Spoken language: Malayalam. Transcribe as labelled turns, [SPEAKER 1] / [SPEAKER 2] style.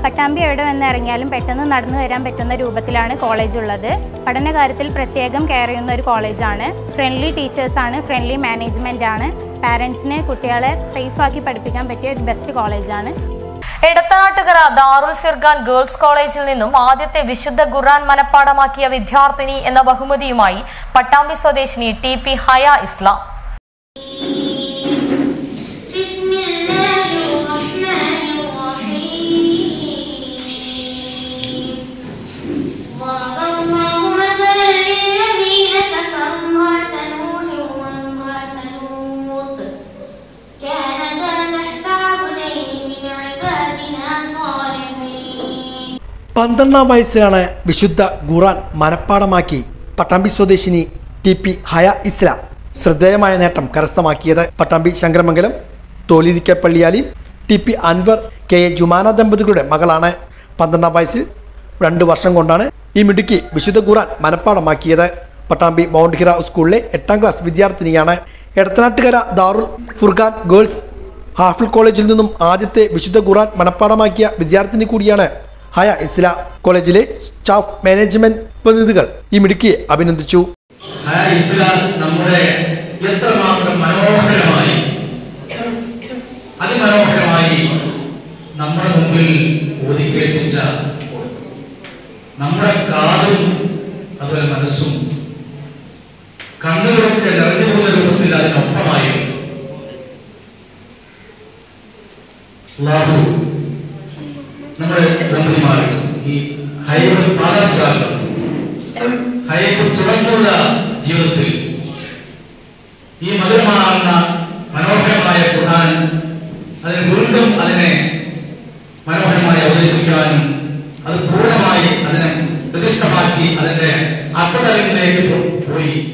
[SPEAKER 1] പട്ടാമ്പി എവിടെ വന്ന് ഇറങ്ങിയാലും പെട്ടെന്ന് നടന്നു വരാൻ പറ്റുന്ന രൂപത്തിലാണ് കോളേജ് ഉള്ളത് പഠനകാര്യത്തിൽ പ്രത്യേകം കെയർ ചെയ്യുന്ന ഒരു കോളേജാണ് ഫ്രണ്ട്ലി ടീച്ചേഴ്സാണ് ഫ്രണ്ട്ലി മാനേജ്മെൻ്റ് ആണ് പാരൻസിനെ കുട്ടികളെ സേഫാക്കി പഠിപ്പിക്കാൻ പറ്റിയ ഒരു ബെസ്റ്റ് കോളേജാണ്
[SPEAKER 2] എടത്തനാട്ടുകര ദാറുൽ ഫിർഖാൻ ഗേൾസ് കോളേജിൽ നിന്നും ആദ്യത്തെ വിശുദ്ധ ഖുർആൻ മനപ്പാടമാക്കിയ വിദ്യാർത്ഥിനി എന്ന ബഹുമതിയുമായി പട്ടാമ്പി സ്വദേശിനി ടി പി ഹയ ഇസ്ലാം
[SPEAKER 3] بسم الله الرحمن الرحيم ضرب الله مثلا للذين كفروا امرأة نوح وامرأة لوط كانتا تحت عبدين من عبادنا صالحين
[SPEAKER 4] പന്ത്രണ്ടാം വയസ്സിലാണ് വിശുദ്ധ ഖുറാൻ മനപ്പാടമാക്കി പട്ടാമ്പി സ്വദേശിനി ടി പി ഹയ ഇസ്ലാം ശ്രദ്ധേയമായ നേട്ടം കരസ്ഥമാക്കിയത് Pattambi Sankaramangalam Tholirikkal Palliyali T P Anwar K A Jumana ദമ്പതികളുടെ മകളാണ് പന്ത്രണ്ടാം വയസ്സിൽ രണ്ട് വർഷം കൊണ്ടാണ് ഈ മിടുക്കി വിശുദ്ധ ഖുറാൻ മനപ്പാടമാക്കിയത് പട്ടാമ്പി മൗണ്ട് ഹിറ സ്കൂളിലെ എട്ടാം ക്ലാസ് വിദ്യാർത്ഥിനിയാണ് എടത്തനാട്ടുകര ദാറുൽ ഫുർഖാൻ ഗേൾസ് ഹാഫിൾ കോളേജിൽ നിന്നും ആദ്യത്തെ വിശുദ്ധ ഖുറാൻ മനപ്പാടമാക്കിയ വിദ്യാർത്ഥിനി കൂടിയാണ് ഹയ ഇസ്ല കോളേജിലെ സ്റ്റാഫ് മാനേജ്മെന്റ് പ്രതിനിധികൾ ഈ മിടുക്കിയെ അഭിനന്ദിച്ചു
[SPEAKER 5] ആ ഇസ്ലാം നമ്മുടെ എത്രമാത്രം മനോഹരമായി അതിമനോഹരമായി നമ്മുടെ മുമ്പിൽ ഓതിക്കേൽപ്പിച്ച നമ്മുടെ കാതും അതുപോലെ മനസ്സും കണ്ണുകളൊക്കെ നിറഞ്ഞു പോകുന്ന രൂപത്തിൽ അതിനൊപ്പമായി അല്ലാഹു നമ്മുടെ ദമ്പതിമാർക്ക് ഈ ഹൈവ മാതാപിതാക്കൾ ഹൈബ് തുടർന്നുള്ള ജീവിതത്തിൽ ഈ മധുരമാകുന്ന മനോഹരമായ ഖുർആൻ അതിന് വീണ്ടും അതിനെ മനോഹരമായി അവതരിപ്പിക്കാനും അത് പൂർണ്ണമായി അതിനെ പ്രതിഷ്ഠമാക്കി അതിന്റെ അപ്പതലങ്ങളിലേക്ക് പോയി